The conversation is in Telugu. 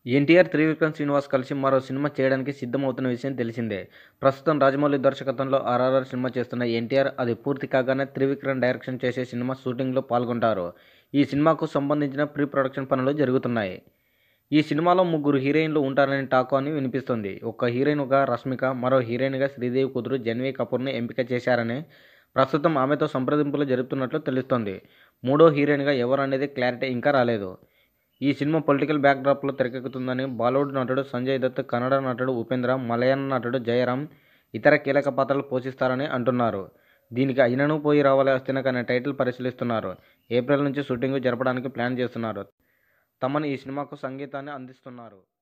ఎన్టీఆర్ త్రివిక్రమ్ శ్రీనివాస్ కలిసి మరో సినిమా చేయడానికి సిద్ధమవుతున్న విషయం తెలిసిందే ప్రస్తుతం రాజమౌళి దర్శకత్వంలో ఆర్ఆర్ఆర్ సినిమా చేస్తున్న ఎన్టీఆర్ అది పూర్తి కాగానే త్రివిక్రమ్ డైరెక్షన్ చేసే సినిమా షూటింగ్లో పాల్గొంటారు ఈ సినిమాకు సంబంధించిన ప్రీ ప్రొడక్షన్ పనులు జరుగుతున్నాయి ఈ సినిమాలో ముగ్గురు హీరోయిన్లు ఉంటారని టాక్ అని వినిపిస్తుంది ఒక హీరోయిన్గా రష్మిక మరో హీరోయిన్గా శ్రీదేవి కూతురు జన్వీ కపూర్ని ఎంపిక చేశారని ప్రస్తుతం ఆమెతో సంప్రదింపులు జరుపుతున్నట్లు తెలుస్తోంది మూడో హీరోయిన్గా ఎవరు అనేది క్లారిటీ ఇంకా రాలేదు ఈ సినిమా పొలిటికల్ బ్యాక్డ్రాప్లో తెరకెక్కుతుందని బాలీవుడ్ నటుడు సంజయ్ దత్ కన్నడ నటుడు ఉపేంద్ర మలయాళం నటుడు జయరాం ఇతర కీలక పాత్రలు పోషిస్తారని అంటున్నారు దీనికి అయినను పోయి రావాలి అస్థినక్ అనే టైటిల్ పరిశీలిస్తున్నారు ఏప్రిల్ నుంచి షూటింగ్ జరపడానికి ప్లాన్ చేస్తున్నారు తమను ఈ సినిమాకు సంగీతాన్ని అందిస్తున్నారు